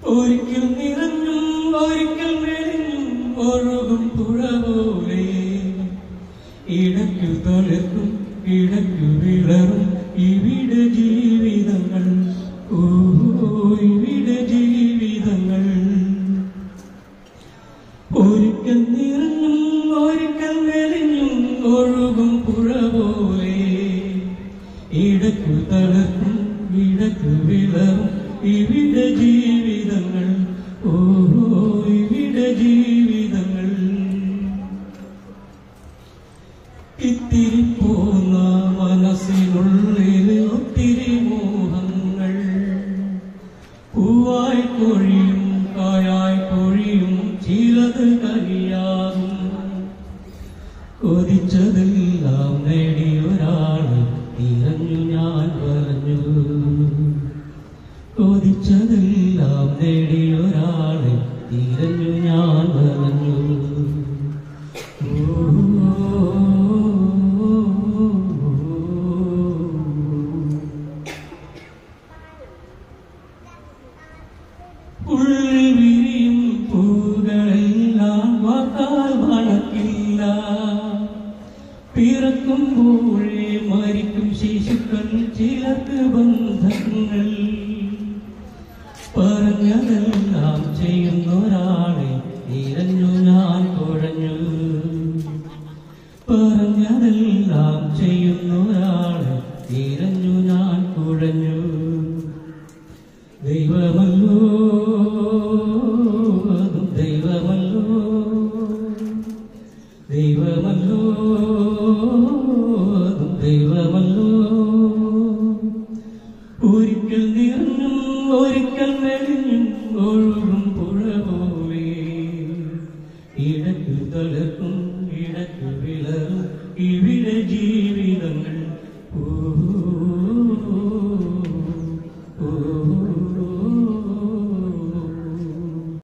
ഒരിക്കൽ നിറഞ്ഞും ഒരിക്കൽ മെലിഞ്ഞും ഒഴുകും പുഴ പോലെ ഇടയ്ക്കു തളിർക്കും ഇടയ്ക്കു വിളറും ഇവിടെ ജീവിതങ്ങൾ ഓ ഇവിടെ ജീവിതങ്ങൾ ഒരിക്കൽ നിറഞ്ഞും ഒരിക്കൽ മെലിഞ്ഞും ഒഴുകും പുഴ പോലെ ഇടയ്ക്കു തളർക്കും ഇടയ്ക്കു വിളറും ഇവിടെ ജീവിതങ്ങൾ ഓഹോ ഇവിടെ ജീവിതങ്ങൾ ഇത്തിരി പോന്ന മനസ്സിനുള്ളിൽ ഒത്തിരി മോഹങ്ങൾ പൂവായി കൊഴിയും കായായി കൊഴിയും ചിലത് കനിയാകും കൊതിച്ചതെല്ലാം നേടിയൊരാള് തിരഞ്ഞു ഞാൻ പറഞ്ഞു കൊതിച്ചതെല്ലാം നേടിയൊരാള് തിരഞ്ഞു ഞാൻ പറഞ്ഞു ഉള്ളിൽ വിരിയും പൂകളെല്ലാം വാക്കാൽ മണക്കില്ല പിറക്കുമ്പോഴേ മരിക്കും ശിശുക്കൾ ചിലർക്ക് ബന്ധങ്ങൾ പറഞ്ഞതെല്ലാം ചെയ്യുന്നൊരാളെ തിരഞ്ഞു ഞാൻ കുഴഞ്ഞു പറഞ്ഞതെല്ലാം ചെയ്യുന്നൊരാളെ തിരഞ്ഞു ഞാൻ കുഴഞ്ഞു ദൈവമല്ലോ അതും ദൈവമല്ലോ ദൈവമല്ലോ അതും ദൈവമല്ലോ ഒരിക്കൽ നിറഞ്ഞും ഒരിക്കൽ മെലിഞ്ഞും ഒഴുകും പുഴ പോലെ ഇടയ്ക്ക് തളർക്കും ഇടയ്ക്ക് വിളറും ഇവിടെ ജീവിതങ്ങൾ ഓ